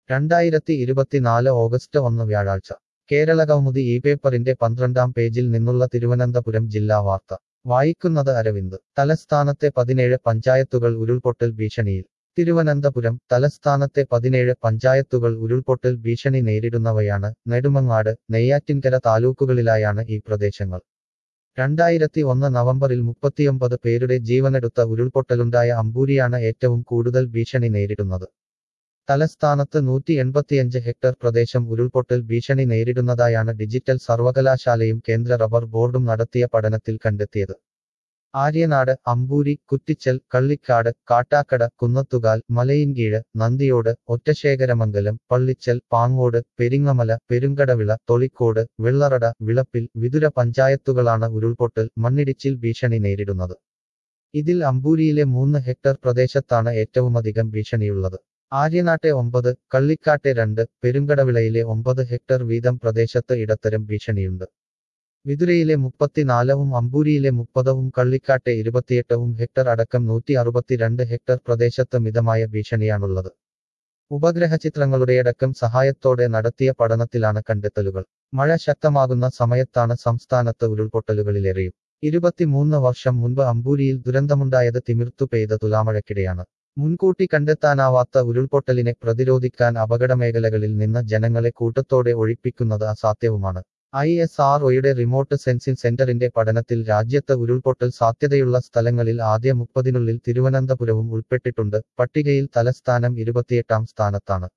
രണ്ടായിരത്തി ഇരുപത്തിനാല് ഓഗസ്റ്റ് ഒന്ന് വ്യാഴാഴ്ച കേരള കൗമുദി ഈ പേപ്പറിന്റെ പന്ത്രണ്ടാം പേജിൽ നിന്നുള്ള തിരുവനന്തപുരം ജില്ലാ വാർത്ത വായിക്കുന്നത് അരവിന്ദ് തലസ്ഥാനത്തെ പതിനേഴ് പഞ്ചായത്തുകൾ ഉരുൾപൊട്ടൽ ഭീഷണിയിൽ തിരുവനന്തപുരം തലസ്ഥാനത്തെ പതിനേഴ് പഞ്ചായത്തുകൾ ഉരുൾപൊട്ടൽ ഭീഷണി നേരിടുന്നവയാണ് നെടുമങ്ങാട് നെയ്യാറ്റിൻകര താലൂക്കുകളിലായാണ് ഈ പ്രദേശങ്ങൾ രണ്ടായിരത്തി ഒന്ന് നവംബറിൽ മുപ്പത്തിയൊമ്പത് പേരുടെ ജീവനെടുത്ത ഉരുൾപൊട്ടലുണ്ടായ അമ്പൂരിയാണ് ഏറ്റവും കൂടുതൽ ഭീഷണി നേരിടുന്നത് തലസ്ഥാനത്ത് നൂറ്റി എൺപത്തിയഞ്ച് ഹെക്ടർ പ്രദേശം ഉരുൾപൊട്ടൽ ഭീഷണി നേരിടുന്നതായാണ് ഡിജിറ്റൽ സർവകലാശാലയും കേന്ദ്ര റബ്ബർ ബോർഡും നടത്തിയ പഠനത്തിൽ കണ്ടെത്തിയത് ആര്യനാട് അമ്പൂരി കുറ്റിച്ചൽ കള്ളിക്കാട് കാട്ടാക്കട കുന്നത്തുകാൽ മലയിൻകീഴ് നന്ദിയോട് ഒറ്റശേഖരമംഗലം പള്ളിച്ചൽ പാങ്ങോട് പെരിങ്ങമല പെരുങ്കടവിള തൊളിക്കോട് വെള്ളറട വിളപ്പിൽ വിതുര പഞ്ചായത്തുകളാണ് ഉരുൾപൊട്ടൽ മണ്ണിടിച്ചിൽ ഭീഷണി നേരിടുന്നത് ഇതിൽ അമ്പൂരിയിലെ മൂന്ന് ഹെക്ടർ പ്രദേശത്താണ് ഏറ്റവുമധികം ഭീഷണിയുള്ളത് ആര്യനാട്ടെ ഒമ്പത് കള്ളിക്കാട്ടെ രണ്ട് പെരുങ്കടവിളയിലെ ഒമ്പത് ഹെക്ടർ വീതം പ്രദേശത്ത് ഇടത്തരം ഭീഷണിയുണ്ട് വിതുരയിലെ മുപ്പത്തിനാലവും അമ്പൂരിയിലെ മുപ്പതവും കള്ളിക്കാട്ടെ ഇരുപത്തിയെട്ടവും ഹെക്ടർ അടക്കം നൂറ്റി അറുപത്തിരണ്ട് ഹെക്ടർ പ്രദേശത്ത് മിതമായ ഭീഷണിയാണുള്ളത് ഉപഗ്രഹ ചിത്രങ്ങളുടെയടക്കം സഹായത്തോടെ നടത്തിയ പഠനത്തിലാണ് കണ്ടെത്തലുകൾ മഴ ശക്തമാകുന്ന സമയത്താണ് സംസ്ഥാനത്ത് ഉരുൾപൊട്ടലുകളിലേറെയും ഇരുപത്തിമൂന്ന് വർഷം മുൻപ് അമ്പൂരിയിൽ ദുരന്തമുണ്ടായത് തിമിർത്തു പെയ്ത തുലാമഴയ്ക്കിടെയാണ് മുൻകൂട്ടി കണ്ടെത്താനാവാത്ത ഉരുൾപൊട്ടലിനെ പ്രതിരോധിക്കാൻ അപകടമേഖലകളിൽ നിന്ന് ജനങ്ങളെ കൂട്ടത്തോടെ ഒഴിപ്പിക്കുന്നത് അസാധ്യവുമാണ് ഐ എസ് ആർ ഒയുടെ റിമോട്ട് സെൻസിംഗ് സെന്ററിന്റെ പഠനത്തിൽ രാജ്യത്ത് ഉരുൾപൊട്ടൽ സാധ്യതയുള്ള സ്ഥലങ്ങളിൽ ആദ്യ മുപ്പതിനുള്ളിൽ തിരുവനന്തപുരവും ഉൾപ്പെട്ടിട്ടുണ്ട് പട്ടികയിൽ തലസ്ഥാനം ഇരുപത്തിയെട്ടാം സ്ഥാനത്താണ്